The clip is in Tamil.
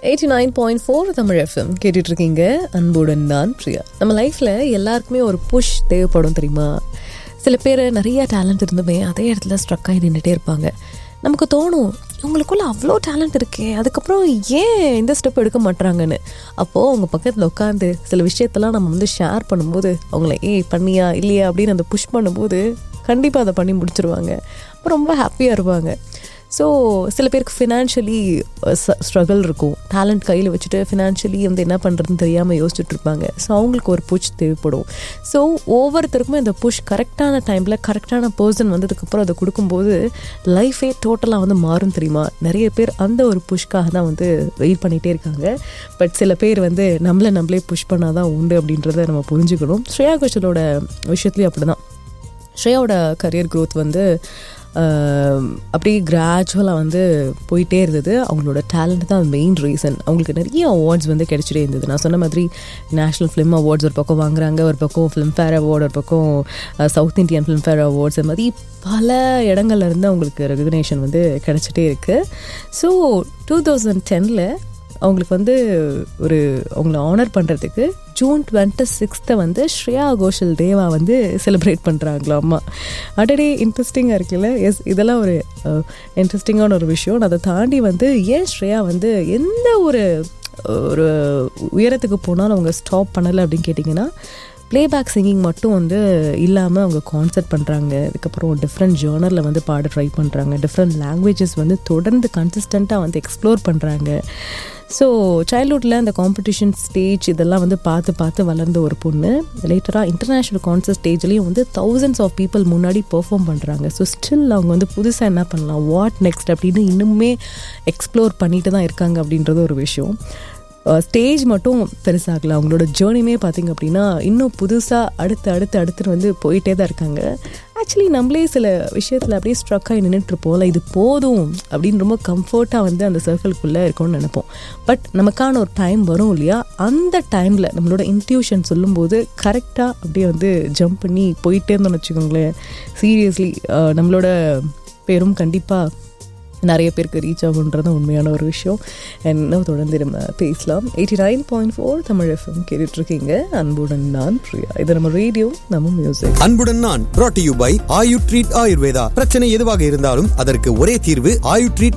eighty nine point four Tamil FM கேட்டுட்டு இருக்கீங்க அன்புடன் நான் பிரியா நம்ம லைஃப்பில் எல்லாருக்குமே ஒரு புஷ் தேவைப்படும் தெரியுமா சில பேர் நிறைய டேலண்ட் இருந்துமே அதே இடத்துல ஸ்ட்ரக் ஆகி நின்றுட்டே இருப்பாங்க நமக்கு தோணும் இவங்களுக்குள்ள அவ்வளோ டேலண்ட் இருக்கே அதுக்கப்புறம் ஏன் இந்த ஸ்டெப் எடுக்க மாட்றாங்கன்னு அப்போது அவங்க பக்கத்தில் உட்காந்து சில விஷயத்தெல்லாம் நம்ம வந்து ஷேர் பண்ணும்போது அவங்கள ஏய் பண்ணியா இல்லையா அப்படின்னு அந்த புஷ் பண்ணும்போது கண்டிப்பாக அதை பண்ணி முடிச்சிருவாங்க அப்போ ரொம்ப ஹாப்பியாக இருப்பாங்க ஸோ சில பேருக்கு ஃபினான்ஷியலி ஸ்ட்ரகிள் இருக்கும் டேலண்ட் கையில் வச்சுட்டு ஃபினான்ஷியலி வந்து என்ன பண்ணுறதுன்னு தெரியாமல் யோசிச்சுட்டு இருப்பாங்க ஸோ அவங்களுக்கு ஒரு புஷ் தேவைப்படும் ஸோ ஒவ்வொருத்தருக்குமே இந்த புஷ் கரெக்டான டைமில் கரெக்டான பர்சன் வந்ததுக்கப்புறம் அதை கொடுக்கும்போது லைஃபே டோட்டலாக வந்து மாறும் தெரியுமா நிறைய பேர் அந்த ஒரு புஷ்காக தான் வந்து வெயிட் பண்ணிகிட்டே இருக்காங்க பட் சில பேர் வந்து நம்மளை நம்மளே புஷ் பண்ணாதான் உண்டு அப்படின்றத நம்ம புரிஞ்சுக்கணும் ஸ்ரேயா கோஷலோட விஷயத்துலேயும் அப்படி தான் ஸ்ரேயாவோட கரியர் க்ரோத் வந்து அப்படியே கிராஜுவலாக வந்து போயிட்டே இருந்தது அவங்களோட டேலண்ட் தான் மெயின் ரீசன் அவங்களுக்கு நிறைய அவார்ட்ஸ் வந்து கிடைச்சிட்டே இருந்தது நான் சொன்ன மாதிரி நேஷ்னல் ஃபிலிம் அவார்ட்ஸ் ஒரு பக்கம் வாங்குறாங்க ஒரு பக்கம் ஃபிலிம்ஃபேர் அவார்டு ஒரு பக்கம் சவுத் இந்தியன் ஃபிலிம்ஃபேர் அவார்ட்ஸ் அது மாதிரி பல இடங்கள்ல இருந்து அவங்களுக்கு ரெகக்னேஷன் வந்து கிடச்சிட்டே இருக்குது ஸோ டூ தௌசண்ட் டெனில் அவங்களுக்கு வந்து ஒரு அவங்கள ஆனர் பண்ணுறதுக்கு ஜூன் டுவெண்ட்டி சிக்ஸ்த்தை வந்து ஸ்ரேயா கோஷல் டேவா வந்து செலிப்ரேட் பண்ணுறாங்களாம்மா அடடே இன்ட்ரெஸ்டிங்காக இருக்குல்ல எஸ் இதெல்லாம் ஒரு இன்ட்ரெஸ்டிங்கான ஒரு விஷயம் அதை தாண்டி வந்து ஏன் ஸ்ரேயா வந்து எந்த ஒரு ஒரு உயரத்துக்கு போனாலும் அவங்க ஸ்டாப் பண்ணலை அப்படின்னு கேட்டிங்கன்னா ப்ளேபேக் சிங்கிங் மட்டும் வந்து இல்லாமல் அவங்க கான்சர்ட் பண்ணுறாங்க அதுக்கப்புறம் டிஃப்ரெண்ட் ஜேர்னரில் வந்து பாட ட்ரை பண்ணுறாங்க டிஃப்ரெண்ட் லாங்குவேஜஸ் வந்து தொடர்ந்து கன்சிஸ்டண்ட்டாக வந்து எக்ஸ்ப்ளோர் பண்ணுறாங்க ஸோ சைல்ட்ஹுட்டில் அந்த காம்படிஷன் ஸ்டேஜ் இதெல்லாம் வந்து பார்த்து பார்த்து வளர்ந்த ஒரு பொண்ணு லேட்டராக இன்டர்நேஷ்னல் கான்சர்ட் ஸ்டேஜ்லேயும் வந்து தௌசண்ட்ஸ் ஆஃப் பீப்புள் முன்னாடி பெர்ஃபார்ம் பண்ணுறாங்க ஸோ ஸ்டில் அவங்க வந்து புதுசாக என்ன பண்ணலாம் வாட் நெக்ஸ்ட் அப்படின்னு இன்னுமே எக்ஸ்ப்ளோர் பண்ணிட்டு தான் இருக்காங்க அப்படின்றது ஒரு விஷயம் ஸ்டேஜ் மட்டும் பெருசாகல அவங்களோட ஜேர்னிமே பார்த்திங்க அப்படின்னா இன்னும் புதுசாக அடுத்து அடுத்து அடுத்து வந்து போயிட்டே தான் இருக்காங்க ஆக்சுவலி நம்மளே சில விஷயத்தில் அப்படியே ஸ்ட்ரக் ஆகி நின்றுட்டுருப்போம்ல இது போதும் அப்படின்னு ரொம்ப கம்ஃபர்ட்டாக வந்து அந்த சர்க்கிள்குள்ளே இருக்கும்னு நினைப்போம் பட் நமக்கான ஒரு டைம் வரும் இல்லையா அந்த டைமில் நம்மளோட இன்ட்யூஷன் சொல்லும்போது கரெக்டாக அப்படியே வந்து ஜம்ப் பண்ணி போயிட்டே இருந்தோம்னு வச்சுக்கோங்களேன் சீரியஸ்லி நம்மளோட பேரும் கண்டிப்பாக நிறைய பேருக்கு ரீச் ஆகுன்றது உண்மையான ஒரு விஷயம் இன்னும் தொடர்ந்து நம்ம பேசலாம் eighty nine point four Tamil FM கேட்டுட்ருக்கீங்க அன்புடன் நான் பிரியா இது நம்ம ரேடியோ நம்ம மியூசிக் அன்புடன் நான் brought to you by Ayu treat Ayurveda பிரச்சனை எதுவாக இருந்தாலும் அதற்கு ஒரே தீர்வு ஆயு ட்ரீட்